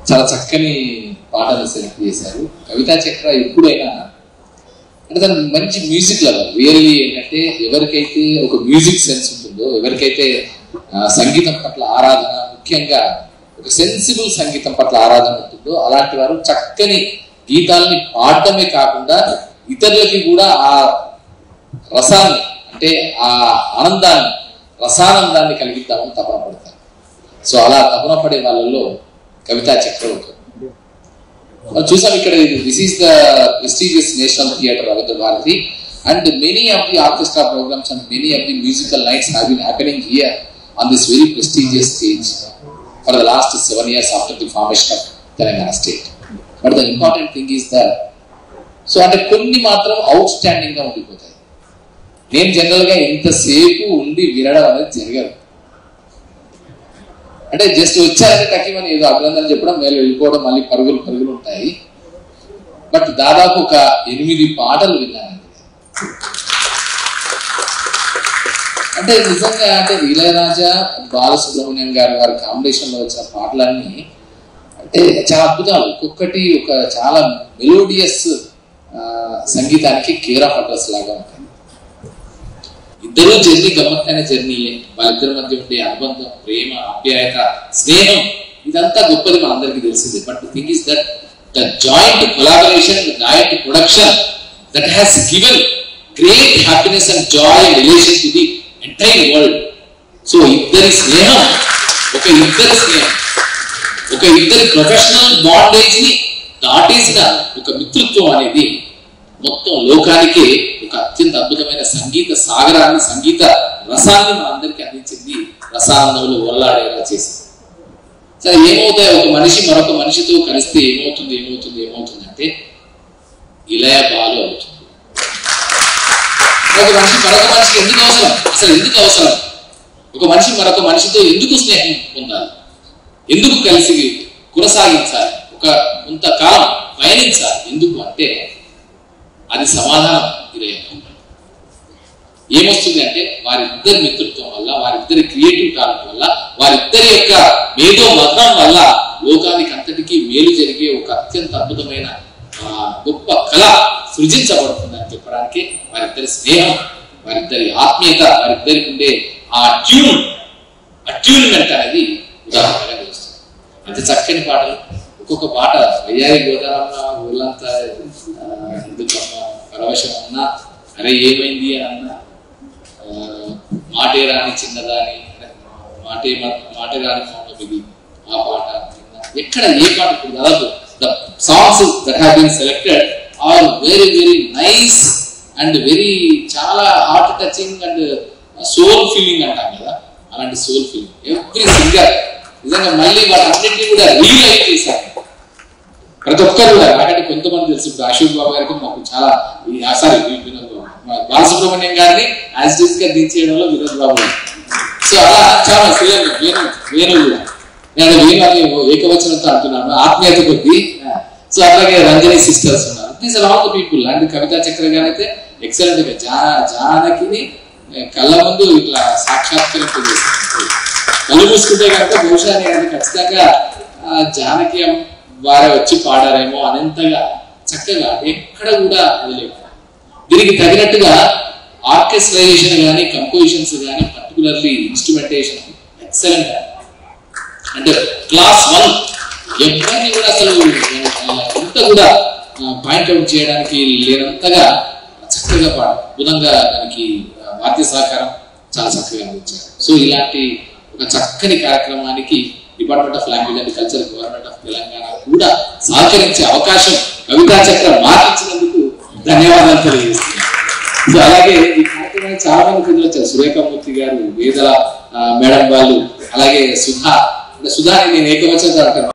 చాలా చక్కని పాటలు సెలెక్ట్ చేశారు కవితా చక్ర ఎప్పుడైనా అంటే తను మంచి మ్యూజిక్ లవర్ రియల్లీ ఏంటంటే ఎవరికైతే ఒక మ్యూజిక్ సెన్స్ ఉంటుందో ఎవరికైతే ఆ, సంగీతం పట్ల ఆరాధన ముఖ్యంగా ఒక సెన్సిబుల్ సంగీతం పట్ల ఆరాధన ఉంటుందో అలాంటి వారు చక్కని గీతాలని పాడటమే కాకుండా ఇతరులకి కూడా ఆ రసాన్ని అంటే ఆ ఆనందాన్ని రసానందాన్ని కలిగిద్దామని తపన పడతారు సో అలా తపన పడే వాళ్ళలో కవితా చక్ర ఒకరు మనం చూసాం ఇక్కడ this is the prestigious national theatre Ravindra Bharathi and many of the orchestra programmes and many of the musical nights have been happening here on this very prestigious stage for the last seven years after the formation of Telangana state but the important thing is that so అంటే కొన్ని మాత్రం out standing గా ఉండిపోతాయి నేను general గా ఇంతసేపు ఉండి వినడం అనేది జరగదు అంటే జస్ట్ వచ్చారంటే టక్కిమని ఏదో అభినందన చెప్పడం మేలు వెళ్ళిపోవడం మళ్ళీ పరుగులు పరుగులు ఉంటాయి బట్ దాదాపు ఒక ఎనిమిది పాటలు విన్నానండి అంటే నిజంగా అంటే ఇళయరాజా బాలసుబ్రహ్మణ్యం గారు వారి కాంబినేషన్ లో వచ్చిన పాటలన్నీ అంటే చాలా అద్భుతాలు ఒక్కొక్కటి ఒక చాలా మెలోడియస్ సంగీతానికి కేర్ ఆఫ్ అడ్రస్ లాగా ఉంటాయి ఇద్దరు జర్నీ గమ్మత్తైన జర్నీయే వాళ్ళిద్దరి మధ్య ఉండే అనుబంధం ప్రేమ ఆప్యాయత స్నేహం ఇదంతా గొప్పది మనందరికీ తెలిసిందే but thing is that the joint collaboration joint production that has given great happiness and joy and relation to the entire world so ఇద్దరి స్నేహం ఒక ఇద్దరి స్నేహం ఒక ఇద్దరి ప్రొఫెషనల్ బాండేజ్ ని దాటేసిన ఒక మిత్రత్వం అనేది మొత్తం లోకానికే ఒక అత్యంత అద్భుతమైన సంగీత సాగరాన్ని సంగీత రసాన్ని మనందరికీ అందించింది రసానందంలో ఒల్లాడేలా చేసింది సరే ఏమవుతాయి ఒక మనిషి మరొక మనిషితో కలిస్తే ఏమవుతుంది ఏమవుతుంది ఏమవుతుంది అంటే ఇలయ బాలు అవుతుంది ఒక మనిషి మరొక మనిషికి ఎందుకు అవసరం అసలు ఎందుకు అవసరం ఒక మనిషి మరొక మనిషితో ఎందుకు స్నేహం పొందాలి ఎందుకు కలిసి కొనసాగించాలి ఒక కొంతకాలం పయనించాలి ఎందుకు అంటే అది సమాధానం ఇదే ఏమొస్తుంది అంటే వారిద్దరి మిత్రత్వం వల్ల వారిద్దరి క్రియేటివ్ టాలెంట్ వల్ల వారిద్దరి యొక్క మేధో మగ్నం వల్ల లోకానికి అంతటికీ మేలు జరిగే ఒక అత్యంత అద్భుతమైన ఆ, గొప్ప కళ సృజించబడుతుందని చెప్పడానికి వారిద్దరి స్నేహం వారిద్దరి ఆత్మీయత వారిద్దరికి ఉండే ఆ ట్యూన్ అట్యూన్మెంట్ అనేది ఉదాహరణగా తెలుస్తుంది అంత చక్కని పాటలు ఒక్కొక్క పాట వయ్యారి గోదారమ్మ ఊళ్ళంతా ఆ, ఎందుకమ్మ పరవశం అన్నా అరే ఏమైంది అని అన్నా ఆ, మాటే రాని చిన్నదాని మాటే మా- మాటే రాని మౌనమిది ఆ పాట విన్నా. ఎక్కడ ఏ పాట ఇప్పుడు దాదాపు the songs that have been selected are very very nice and very చాలా heart touching and soul feeling అంటాం కదా అలాంటి సోల్ ఫీలింగ్ ఎవ్రీ సింగర్ నిజంగా మళ్ళీ వాటన్నిటిని కూడా రీలైట్ చేశారు ప్రతి ఒక్కరు కూడా నాకంటే కొంతమంది తెలుసు ఇప్పుడు అశోక్ బాబు గారికి మాకు చాలా సారీ వినోద్ బాబు మా బాలసుబ్రహ్మణ్యం గారిని యాజ్ డిస్ గా దించేయడంలో వినోద్ బాబు గారు. సో అలా చాలా సేమ్ వేణు వేణు కూడా నేను వేణు అని ఏకవచనంతో అంటున్నాను ఆత్మీయత కొద్ది సో అలాగే రంజని సిస్టర్స్ ఉన్నారు these are all the people and Kavitha Chakra garu అయితే ఎక్సలెంట్ గా జా జానకిని ఏ, కళ్ళ ముందు ఇట్లా సాక్షాత్కరింపు చేస్తారు కళ్ళు మూసుకుంటే కనుక బహుశా నేను ఖచ్చితంగా ఆ, జానకి అమ్మ వారే వచ్చి పాడారేమో అనంతగా చక్కగా ఎక్కడ కూడా అది లేదు దీనికి తగినట్టుగా ఆర్కెస్ట్రైజేషన్ కానీ కంపోజిషన్స్ కానీ పర్టికులర్లీ ఇన్స్ట్రుమెంటేషన్ ఎక్సలెంట్ అంటే క్లాస్ వన్ ఎవరిని కూడా అసలు ఆ, ఎంత కూడా పాయింట్అవుట్ చేయడానికి లేనంతగా చక్కగా పాడు అద్భుతంగా దానికి ఆ, వాద్య సహకారం చాలా చక్కగా అందించారు సో ఇలాంటి ఒక చక్కని కార్యక్రమానికి department of language and culture government of Telangana కూడా సహకరించే అవకాశం కవితా చక్ర మాకిచ్చినందుకు ధన్యవాదాలు తెలియజేస్తున్నాను సో అలాగే ఈ కార్యక్రమానికి చాలా మంది ప్రజలు వచ్చారు సురేఖమూర్తి గారు వేదల ఆ, మేడం వాళ్ళు అలాగే సుధా అంటే సుధాని నేను ఏకవచనంతో అంటాను